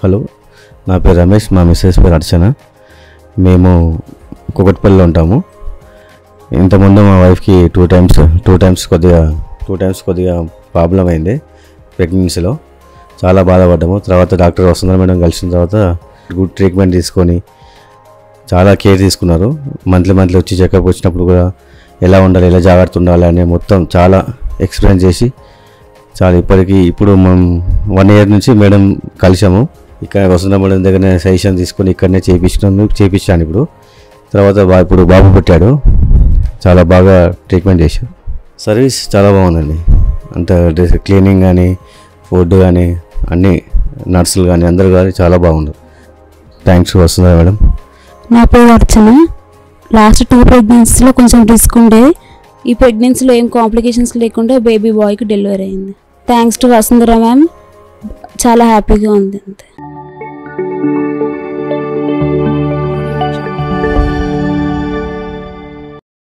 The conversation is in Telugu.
హలో నా పేరు రమేష్ మా మిస్సెస్ పేరు అర్చన మేము కుకట్పల్లిలో ఉంటాము ఇంతకుముందు మా వైఫ్కి టూ టైమ్స్ టూ టైమ్స్ కొద్దిగా టూ టైమ్స్ కొద్దిగా ప్రాబ్లం అయింది ప్రెగ్నెన్సీలో చాలా బాధపడ్డాము తర్వాత డాక్టర్ వసుంధర మేడం కలిసిన తర్వాత గుడ్ ట్రీట్మెంట్ తీసుకొని చాలా కేర్ తీసుకున్నారు మంత్లీ మంత్లీ వచ్చి చెకప్ వచ్చినప్పుడు కూడా ఎలా ఉండాలి ఎలా జాగ్రత్త ఉండాలి అని మొత్తం చాలా ఎక్స్ప్లెయిన్ చేసి చాలా ఇప్పటికీ ఇప్పుడు మనం వన్ ఇయర్ నుంచి మేడం కలిసాము ఇక్కడ వసుంధర మేడం దగ్గరనే సజెషన్ తీసుకొని ఇక్కడనే చేయించినాను చేయించాను ఇప్పుడు తర్వాత బా ఇప్పుడు బాబు పుట్టాడు చాలా బాగా ట్రీట్మెంట్ చేశాం సర్వీస్ చాలా బాగుందండి అంత డ్రెస్ క్లీనింగ్ కానీ ఫుడ్ కానీ అన్ని నర్సులు కానీ అందరు కానీ చాలా బాగుంది థ్యాంక్స్ వస్తుందా మేడం నా పేరు అర్చన లాస్ట్ టూ ప్రెగ్నెన్సీలో కొంచెం రిస్క్ ఉండేది ఈ ప్రెగ్నెన్సీలో ఏం కాంప్లికేషన్స్ లేకుండా బేబీ బాయ్కి డెలివరీ అయింది థ్యాంక్స్ టు వసుంధర మ్యామ్ చాలా హ్యాపీగా ఉంది అంతే